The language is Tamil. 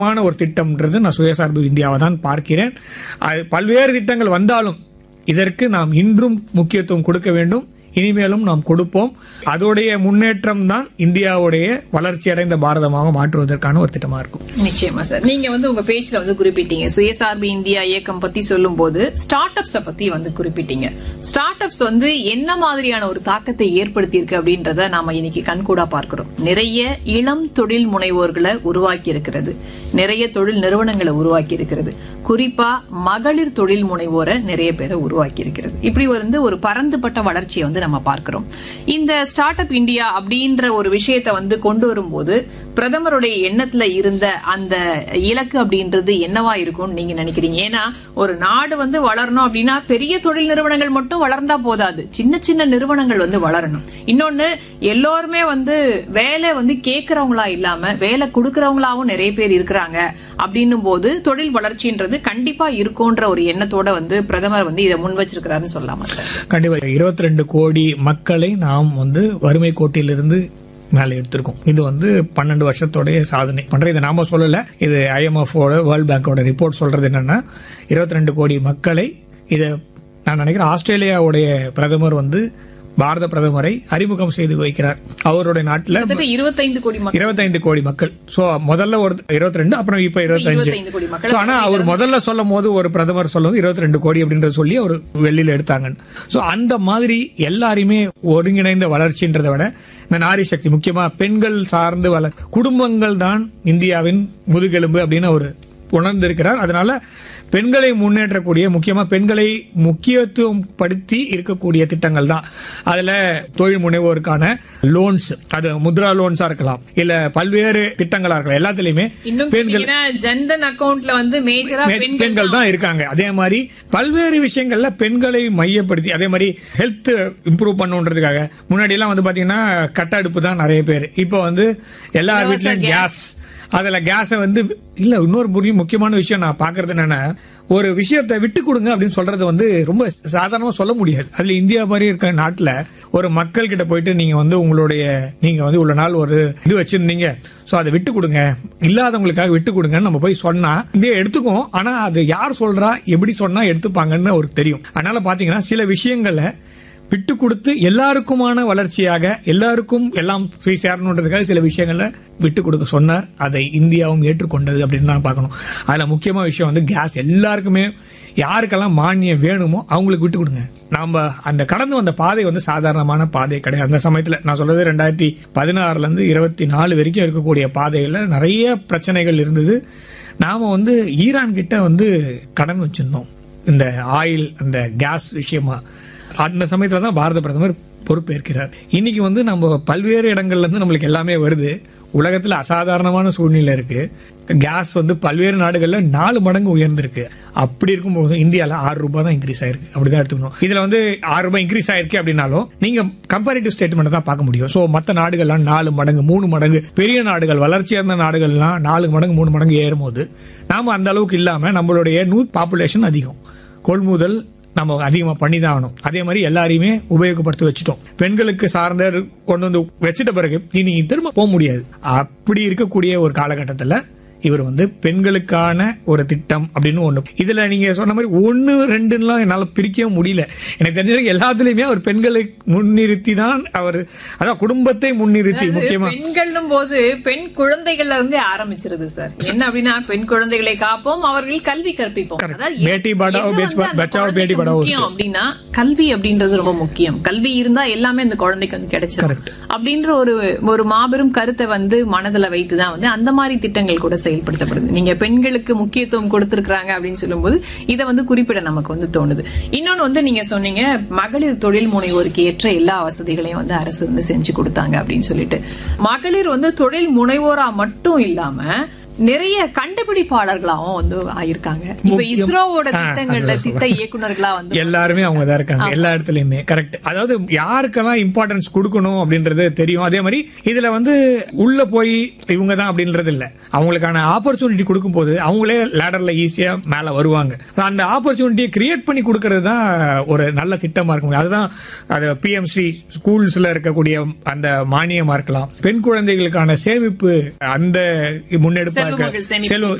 முக்கியமான ஒரு திட்டம்ன்றது நான் சுயசார்பு இந்தியாவை தான் பார்க்கிறேன் அது பல்வேறு திட்டங்கள் வந்தாலும் இதற்கு நாம் இன்றும் முக்கியத்துவம் கொடுக்க வேண்டும் இனிமேலும் நாம் கொடுப்போம் அதோடைய முன்னேற்றம் தான் இந்தியாவுடைய வளர்ச்சி அடைந்த பாரதமாக மாற்றுவதற்கான ஒரு திட்டமா இருக்கும் நிச்சயமா சார் நீங்க வந்து உங்க பேஜ்ல வந்து குறிப்பிட்டீங்க சுயசார்பு இந்தியா இயக்கம் பத்தி சொல்லும் போது ஸ்டார்ட் அப்ஸ் பத்தி வந்து குறிப்பிட்டீங்க ஸ்டார்ட் அப்ஸ் வந்து என்ன மாதிரியான ஒரு தாக்கத்தை ஏற்படுத்தியிருக்கு அப்படின்றத நாம இன்னைக்கு கண்கூடா பார்க்கிறோம் நிறைய இளம் தொழில் முனைவோர்களை உருவாக்கி இருக்கிறது நிறைய தொழில் நிறுவனங்களை உருவாக்கி இருக்கிறது குறிப்பா மகளிர் தொழில் முனைவோரை நிறைய பேரை உருவாக்கி இருக்கிறது இப்படி வந்து ஒரு பரந்துபட்ட வளர்ச்சியை வந்து நம்ம பார்க்கிறோம் இந்த ஸ்டார்ட் அப் இந்தியா அப்படின்ற ஒரு விஷயத்தை வந்து கொண்டு வரும்போது பிரதமருடைய எண்ணத்துல இருந்த அந்த இலக்கு அப்படின்றது என்னவா இருக்கும்னு நீங்க நினைக்கிறீங்க ஏன்னா ஒரு நாடு வந்து வளரணும் அப்படின்னா பெரிய தொழில் நிறுவனங்கள் மட்டும் வளர்ந்தா போதாது சின்ன சின்ன நிறுவனங்கள் வந்து வளரணும் இன்னொன்னு எல்லோருமே வந்து வேலை வந்து கேட்கறவங்களா இல்லாம வேலை கொடுக்கறவங்களாவும் நிறைய பேர் இருக்கிறாங்க அப்படின்னும் போது தொழில் வளர்ச்சின்றது கண்டிப்பா இருக்கும்ன்ற ஒரு எண்ணத்தோட வந்து பிரதமர் வந்து இதை முன் வச்சிருக்கிறாருன்னு சொல்லலாமா சார் கண்டிப்பா இருபத்தி ரெண்டு கோடி மக்களை நாம் வந்து வறுமை கோட்டிலிருந்து மேலே எடுத்திருக்கோம் இது வந்து பன்னெண்டு வருஷத்தோடைய சாதனை பண்ற இதை நாம சொல்லல இது IMF ஓட வேர்ல்ட் பேங்கோட ரிப்போர்ட் சொல்றது என்னன்னா இருபத்தி ரெண்டு கோடி மக்களை இதை நான் நினைக்கிறேன் ஆஸ்திரேலியாவுடைய பிரதமர் வந்து பாரத பிரதமரை அறிமுகம் செய்து வைக்கிறார் அவருடைய நாட்டில் கிட்டத்தட்ட இருபத்தைந்து கோடி மக்கள் இருபத்தைந்து கோடி மக்கள் சோ முதல்ல ஒரு இருபத்தி ரெண்டு அப்புறம் இப்ப இருபத்தஞ்சு 25 கோடி மக்கள் So, ஆனா அவர் முதல்ல சொல்லும் போது ஒரு பிரதமர் சொல்லும் இருபத்தி ரெண்டு கோடி அப்படின்றத சொல்லி அவர் வெளியில எடுத்தாங்க சோ அந்த மாதிரி எல்லாரையுமே ஒருங்கிணைந்த வளர்ச்சின்றதை விட இந்த நாரி சக்தி முக்கியமா பெண்கள் சார்ந்து வள குடும்பங்கள் தான் இந்தியாவின் முதுகெலும்பு அப்படின்னு அவர் உணர்ந்திருக்கிறார் அதனால பெண்களை முன்னேற்றக்கூடிய முக்கியமா பெண்களை முக்கியத்துவம் படுத்தி இருக்கக்கூடிய திட்டங்கள் தான் அதுல தொழில் முனைவோருக்கான லோன்ஸ் அது முத்ரா லோன்ஸா இருக்கலாம் இல்ல பல்வேறு திட்டங்களா இருக்கலாம் எல்லாத்துலயுமே இன்னும் பெண்கள் கேட்டீங்கன்னா, ஜன்தன் அக்கவுண்ட்ல வந்து மேஜரா பெண்- பெண்கள் பெண்கள் தான் இருக்காங்க அதே மாதிரி பல்வேறு விஷயங்கள்ல பெண்களை மையப்படுத்தி அதே மாதிரி ஹெல்த் இம்ப்ரூவ் பண்ணுன்றதுக்காக முன்னாடி எல்லாம் வந்து பாத்தீங்கன்னா கட்ட அடுப்பு தான் நிறைய பேர் இப்போ வந்து எல்லார் வீட்லயும் கேஸ் அதுல கேஸ வந்து இல்ல இன்னொரு முக்கிய- முக்கியமான விஷயம் நான் பாக்குறது என்னன்னா ஒரு விஷயத்தை விட்டு கொடுங்க அப்படின்னு சொல்றது வந்து ரொம்ப சாதாரணமா சொல்ல முடியாது அதுல இந்தியா மாதிரி இருக்க நாட்டுல ஒரு மக்கள் கிட்ட போயிட்டு நீங்க வந்து உங்களுடைய நீங்க வந்து இவ்வளவு நாள் ஒரு இது வச்சிருந்தீங்க சோ அதை விட்டு கொடுங்க இல்லாதவங்களுக்காக விட்டு கொடுங்கன்னு நம்ம போய் சொன்னா இந்தியா எடுத்துக்கும் ஆனா அது யார் சொல்றா எப்படி சொன்னா எடுத்துப்பாங்கன்னு அவருக்கு தெரியும் அதனால பாத்தீங்கன்னா சில விஷயங்களை விட்டு கொடுத்து எல்லாருக்குமான வளர்ச்சியாக எல்லாருக்கும் எல்லாம் போய் சேரணுன்றதுக்காக சில விஷயங்களை விட்டு கொடுக்க சொன்னார் அதை இந்தியாவும் ஏற்றுக்கொண்டது அப்படின்னு தான் பார்க்கணும் அதுல முக்கியமான விஷயம் வந்து கேஸ் எல்லாருக்குமே யாருக்கெல்லாம் மானியம் வேணுமோ அவங்களுக்கு விட்டு கொடுங்க நாம அந்த கடந்து வந்த பாதை வந்து சாதாரணமான பாதை கிடையாது அந்த சமயத்துல நான் சொல்றது ரெண்டாயிரத்தி பதினாறுல இருந்து இருபத்தி நாலு வரைக்கும் இருக்கக்கூடிய பாதைகள்ல நிறைய பிரச்சனைகள் இருந்தது நாம வந்து ஈரான் கிட்ட வந்து கடன் வச்சிருந்தோம் இந்த ஆயில் அந்த கேஸ் விஷயமா அந்த சமயத்துல தான் பாரத பிரதமர் பொறுப்பேற்கிறார் இன்னைக்கு வந்து நம்ம பல்வேறு இடங்கள்ல இருந்து நம்மளுக்கு எல்லாமே வருது உலகத்துல அசாதாரணமான சூழ்நிலை இருக்கு கேஸ் வந்து பல்வேறு நாடுகள்ல நாலு மடங்கு உயர்ந்திருக்கு அப்படி இருக்கும்போது இந்தியால ஆறு ரூபாய் தான் இன்க்ரீஸ் ஆயிருக்கு அப்படிதான் எடுத்துக்கணும் இதுல வந்து ஆறு ரூபாய் இன்க்ரீஸ் ஆயிருக்கு அப்படின்னாலும் நீங்க கம்பேரிட்டிவ் ஸ்டேட்மெண்ட் தான் பார்க்க முடியும் சோ மத்த நாடுகள்லாம் நாலு மடங்கு மூணு மடங்கு பெரிய நாடுகள் வளர்ச்சி அடைந்த நாடுகள்லாம் நாலு மடங்கு மூணு மடங்கு ஏறும்போது நாம அந்த அளவுக்கு இல்லாம நம்மளுடைய நூ பாப்புலேஷன் அதிகம் கொள்முதல் நம்ம அதிகமா பண்ணி தான் ஆகணும் அதே மாதிரி எல்லாரையுமே உபயோகப்படுத்தி வச்சுட்டோம் பெண்களுக்கு சார்ந்த கொண்டு வந்து வச்சிட்ட பிறகு இனி திரும்ப போக முடியாது அப்படி இருக்கக்கூடிய ஒரு காலகட்டத்துல இவர் வந்து பெண்களுக்கான ஒரு திட்டம் அப்படின்னு ஒண்ணு இதுல நீங்க சொன்ன மாதிரி ஒன்னு ரெண்டுலாம் என்னால பிரிக்க முடியல எனக்கு தெரிஞ்ச வரைக்கும் எல்லாத்துலயுமே அவர் பெண்களை முன்னிறுத்தி தான் அவர் அதான் குடும்பத்தை முன்னிறுத்தி முக்கியமா பெண்கள்னும் போது பெண் குழந்தைகள்ல இருந்தே ஆரம்பிச்சிருது சார் என்ன அப்படின்னா பெண் குழந்தைகளை காப்போம் அவர்கள் கல்வி கற்பிப்போம் அதாவது பேட்டி படாவோ, எது பேச் வந்து அந்த பச்சாவோ, குழந்தைக்கு பேட்டி படாவோ முக்கியம் அப்படின்னா கல்வி அப்படின்றது ரொம்ப முக்கியம் கல்வி இருந்தா எல்லாமே அந்த குழந்தைக்கு வந்து கிடைச்சிடும் Correct. அப்படின்ற ஒரு ஒரு மாபெரும் கருத்தை வந்து மனதுல வைத்துதான் வந்து அந்த மாதிரி திட்டங்கள் கூட செயல்படுத்தப்படுது நீங்க பெண்களுக்கு முக்கியத்துவம் கொடுத்திருக்காங்க அப்படின்னு சொல்லும்போது இதை வந்து குறிப்பிட நமக்கு வந்து தோணுது இன்னொன்னு வந்து நீங்க சொன்னீங்க மகளிர் தொழில் முனைவோருக்கு ஏற்ற எல்லா வசதிகளையும் வந்து அரசு வந்து செஞ்சு கொடுத்தாங்க அப்படின்னு சொல்லிட்டு மகளிர் வந்து தொழில் முனைவோரா மட்டும் இல்லாம நிறைய கண்டுபிடிப்பாளர்களாவும் வந்து ஆயிருக்காங்க இப்ப முக்கியம். இஸ்ரோவோட ஆ, திட்டங்கள்ல அதுதான் திட்ட இயக்குனர்களா வந்து எல்லாருமே அவங்க தான் இருக்காங்க எல்லா இடத்துலயுமே கரெக்ட் அதாவது யாருக்கெல்லாம் இம்பார்ட்டன்ஸ் கொடுக்கணும் அப்படின்றது தெரியும் அதே மாதிரி இதுல வந்து உள்ள போய் இவங்க தான் அப்படின்றது இல்ல அவங்களுக்கான ஆப்பர்ச்சுனிட்டி கொடுக்கும் போது அவங்களே லேடர்ல ஈஸியா மேல வருவாங்க அந்த ஆப்பர்ச்சுனிட்டியை கிரியேட் பண்ணி கொடுக்கறது தான் ஒரு நல்ல திட்டமா இருக்கும் அதுதான் அது பிஎம் ஸ்ரீ ஸ்கூல்ஸ்ல இருக்கக்கூடிய அந்த மானியமா இருக்கலாம் பெண் குழந்தைகளுக்கான சேமிப்பு அந்த முன்னெடுப்பா சார் செல்வ மகள் சேமிப்பு செல்வ